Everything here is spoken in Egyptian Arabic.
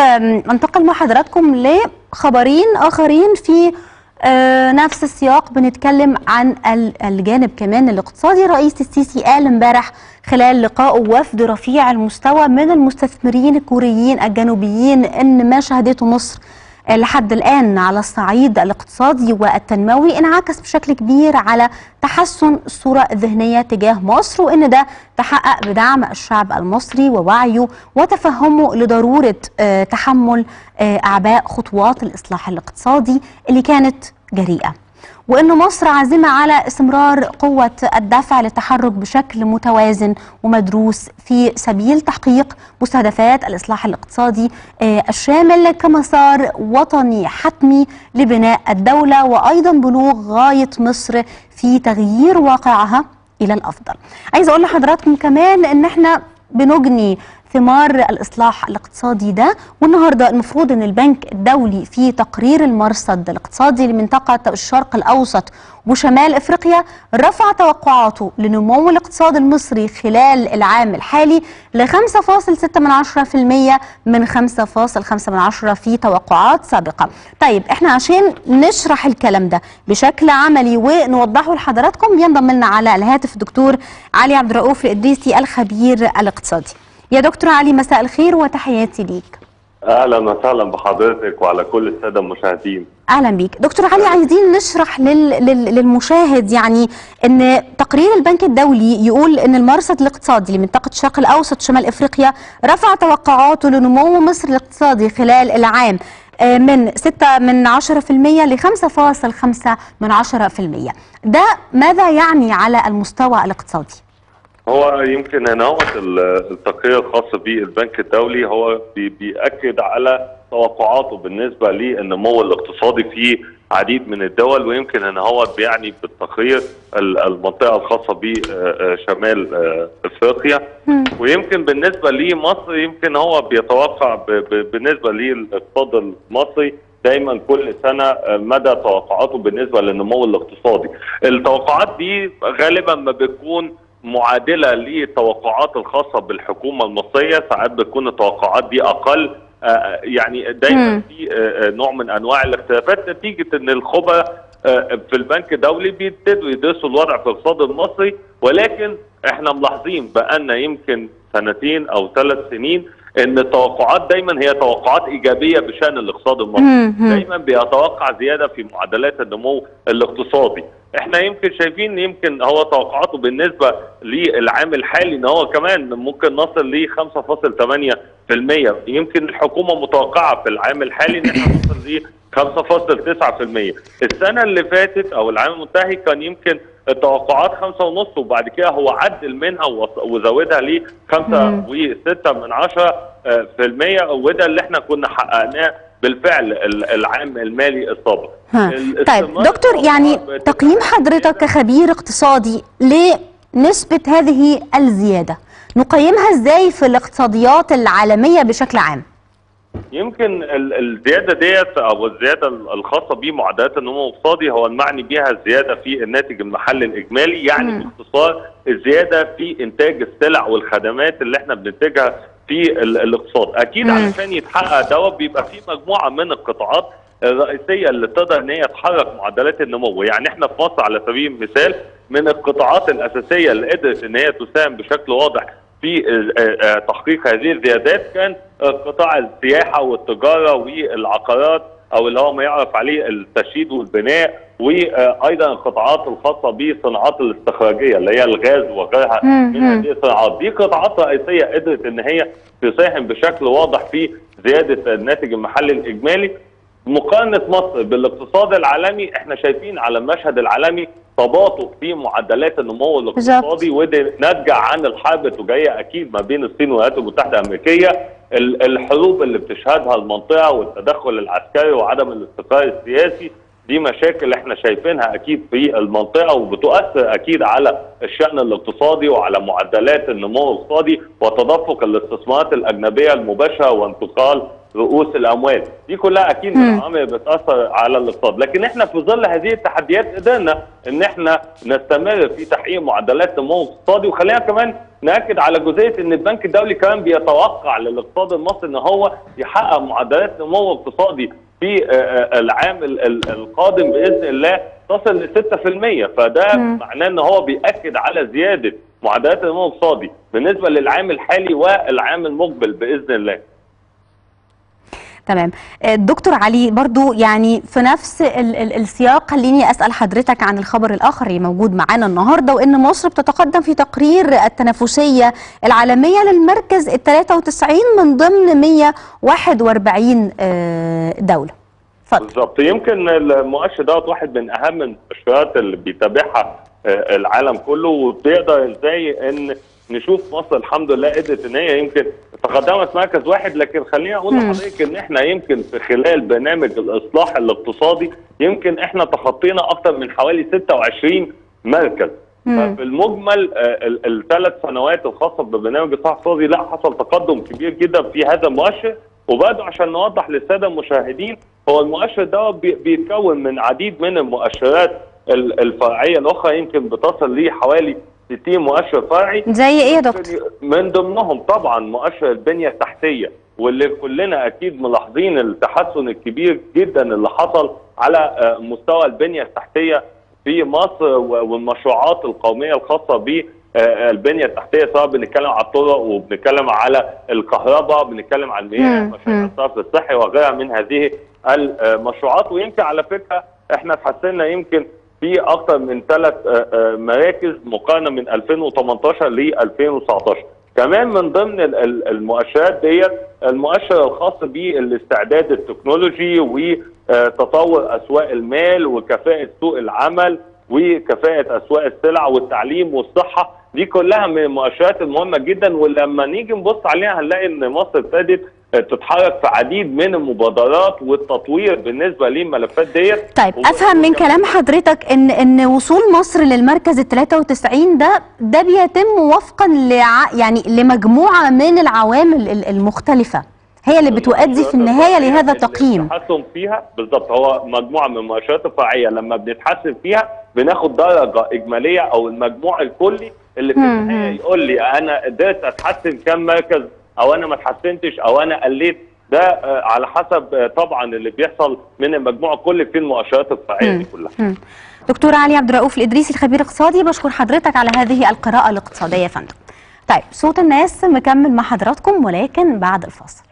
آم، انتقل مع حضراتكم لخبرين اخرين في آه، نفس السياق بنتكلم عن ال- الجانب كمان الاقتصادي رئيس السيسي قال امبارح خلال لقائه وفد رفيع المستوى من المستثمرين الكوريين الجنوبيين ان ما شهدته مصر آه، لحد الآن على الصعيد الاقتصادي والتنموي انعكس بشكل كبير على تحسن الصورة الذهنية تجاه مصر وإن ده تحقق بدعم الشعب المصري ووعيه وتفهمه لضرورة آه، تحمل آه، أعباء خطوات الإصلاح الاقتصادي اللي كانت جريئة وأن مصر عازمة على استمرار قوة الدفع للتحرك بشكل متوازن ومدروس في سبيل تحقيق مستهدفات الإصلاح الاقتصادي آه، الشامل كمسار وطني حتمي لبناء الدولة وأيضا بلوغ غاية مصر في تغيير واقعها إلى الأفضل عايز أقول لحضراتكم كمان أن احنا بنجني ثمار الإصلاح الاقتصادي ده والنهاردة المفروض أن البنك الدولي في تقرير المرصد الاقتصادي لمنطقة الشرق الأوسط وشمال إفريقيا رفع توقعاته لنمو الاقتصاد المصري خلال العام الحالي ل 5.6% من 5.5% في توقعات سابقة طيب احنا عشان نشرح الكلام ده بشكل عملي ونوضحه لحضراتكم ينضم لنا على الهاتف الدكتور علي عبد الرؤوف الإدريسي الخبير الاقتصادي يا دكتور علي مساء الخير وتحياتي ليك اهلا وسهلا بحضرتك وعلى كل الساده المشاهدين اهلا بيك دكتور علي عايزين نشرح لل... لل... للمشاهد يعني ان تقرير البنك الدولي يقول ان المرصد الاقتصادي لمنطقه الشرق الاوسط شمال افريقيا رفع توقعاته لنمو مصر الاقتصادي خلال العام آه، من 6 من 10% ل 5.5 من 10% ده ماذا يعني على المستوى الاقتصادي هو يمكن هنا هو التقرير الخاص بالبنك الدولي هو بي- بيأكد على توقعاته بالنسبه للنمو الاقتصادي في عديد من الدول ويمكن هنا هو بيعني بالتقرير ال- المنطقه الخاصه بشمال افريقيا ويمكن بالنسبه لمصر يمكن هو بيتوقع ب- ب- بالنسبه للاقتصاد المصري دايما كل سنه آه، مدى توقعاته بالنسبه للنمو الاقتصادي. التوقعات دي غالبا ما بتكون معادله للتوقعات الخاصه بالحكومه المصريه، ساعات بتكون التوقعات دي اقل آه، يعني دايما مم. في آه، آه، نوع من انواع الاختلافات نتيجه ان الخبراء آه، في البنك الدولي بيبتدوا يدرسوا الوضع في الاقتصاد المصري ولكن احنا ملاحظين بقالنا يمكن سنتين او ثلاث سنين ان التوقعات دايما هي توقعات ايجابيه بشان الاقتصاد المصري مم. مم. دايما بيتوقع زياده في معدلات النمو الاقتصادي احنا يمكن شايفين يمكن هو توقعاته بالنسبه للعام الحالي ان هو كمان ممكن نصل ل 5.8% يمكن الحكومه متوقعه في العام الحالي ان احنا نصل ل 5.9% السنه اللي فاتت او العام المنتهي كان يمكن التوقعات خمسة ونص وبعد كده هو عدل منها وص- وزودها ل 5.6 من عشرة آه، في المية وده اللي احنا كنا حققناه بالفعل ال- العام المالي السابق ها. طيب الاستثمار دكتور يعني التوقعات تقييم حضرتك كخبير اقتصادي لنسبة هذه الزيادة نقيمها ازاي في الاقتصاديات العالمية بشكل عام يمكن ال- الزياده ديت او الزياده ال- الخاصه بمعدلات النمو الاقتصادي هو المعني بها الزياده في الناتج المحلي الاجمالي يعني مم. باختصار الزياده في انتاج السلع والخدمات اللي احنا بننتجها في ال- الاقتصاد اكيد مم. علشان يتحقق ده بيبقى في مجموعه من القطاعات الرئيسيه اللي تقدر ان هي تحرك معدلات النمو يعني احنا في مصر على سبيل المثال من القطاعات الاساسيه اللي قدرت ان هي تساهم بشكل واضح في آه، آه، تحقيق هذه الزيادات كان آه، قطاع السياحه والتجاره والعقارات او اللي هو ما يعرف عليه التشييد والبناء وايضا القطاعات الخاصه بالصناعات الاستخراجيه اللي هي الغاز وغيرها مم، من مم. هذه الصناعات دي قطاعات رئيسيه قدرت ان هي تساهم بشكل واضح في زياده الناتج المحلي الاجمالي مقارنه مصر بالاقتصاد العالمي احنا شايفين على المشهد العالمي تباطؤ في معدلات النمو الاقتصادي وده ناتجه عن الحرب التجاريه اكيد ما بين الصين والولايات المتحده الامريكيه ال- الحروب اللي بتشهدها المنطقه والتدخل العسكري وعدم الاستقرار السياسي دي مشاكل احنا شايفينها اكيد في المنطقه وبتؤثر اكيد على الشان الاقتصادي وعلى معدلات النمو الاقتصادي وتدفق الاستثمارات الاجنبيه المباشره وانتقال رؤوس الاموال دي كلها اكيد من مم. العوامل اللي بتاثر على الاقتصاد لكن احنا في ظل هذه التحديات قدرنا ان احنا نستمر في تحقيق معدلات نمو اقتصادي وخلينا كمان ناكد على جزئيه ان البنك الدولي كمان بيتوقع للاقتصاد المصري ان هو يحقق معدلات نمو اقتصادي في آه، آه، العام ال- ال- القادم باذن الله تصل ل 6% فده مم. معناه ان هو بياكد على زياده معدلات النمو الاقتصادي بالنسبه للعام الحالي والعام المقبل باذن الله تمام الدكتور علي برضو يعني في نفس ال ال السياق خليني أسأل حضرتك عن الخبر الآخر اللي موجود معانا النهاردة وإن مصر بتتقدم في تقرير التنافسية العالمية للمركز ال 93 من ضمن 141 آه، دولة اتفضل بالظبط يمكن المؤشر دوت واحد من اهم المؤشرات اللي بيتابعها آه، العالم كله وبيقدر ازاي ان نشوف مصر الحمد لله قدرت ان هي يمكن تقدمت مركز واحد لكن خليني اقول مم. لحضرتك ان احنا يمكن في خلال برنامج الاصلاح الاقتصادي يمكن احنا تخطينا اكثر من حوالي 26 مركز مم. ففي المجمل الثلاث سنوات الخاصه ببرنامج الاصلاح الاقتصادي لا حصل تقدم كبير جدا في هذا المؤشر وبرضه عشان نوضح للساده المشاهدين هو المؤشر ده بي- بيتكون من عديد من المؤشرات ال- الفرعيه الاخرى يمكن بتصل لحوالي 60 مؤشر فرعي زي إيه يا دكتور؟ من ضمنهم طبعا مؤشر البنيه التحتيه واللي كلنا اكيد ملاحظين التحسن الكبير جدا اللي حصل على آه، مستوى البنيه التحتيه في مصر و- والمشروعات القوميه الخاصه بالبنيه التحتيه سواء بنتكلم على الطرق وبنتكلم على الكهرباء بنتكلم على المياه مم. مشاريع مم. الصرف الصحي وغيرها من هذه المشروعات ويمكن على فكره احنا اتحسنا يمكن في اكثر من ثلاث مراكز مقارنه من 2018 ل 2019 كمان من ضمن ال- ال- المؤشرات ديت المؤشر الخاص بالاستعداد التكنولوجي وتطور اسواق المال وكفاءه سوق العمل وكفاءه اسواق السلع والتعليم والصحه دي كلها من المؤشرات المهمه جدا ولما نيجي نبص عليها هنلاقي ان مصر ابتدت تتحرك في عديد من المبادرات والتطوير بالنسبه للملفات ديت طيب وب- افهم من كلام حضرتك ان ان وصول مصر للمركز ال 93 ده ده بيتم وفقا لع يعني لمجموعه من العوامل ال- المختلفه هي اللي بتؤدي في النهايه لهذا التقييم التحسن فيها بالظبط هو مجموعه من المؤشرات الفرعيه لما بنتحسن فيها بناخد درجه اجماليه او المجموع الكلي اللي في مم. النهايه يقول لي انا قدرت اتحسن كم مركز او انا ما اتحسنتش او انا قليت ده آه، على حسب آه، طبعا اللي بيحصل من المجموع الكلي في المؤشرات الفرعيه دي كلها مم. دكتور علي عبد الرؤوف الادريسي الخبير الاقتصادي بشكر حضرتك على هذه القراءه الاقتصاديه يا فندم طيب صوت الناس مكمل مع حضراتكم ولكن بعد الفاصل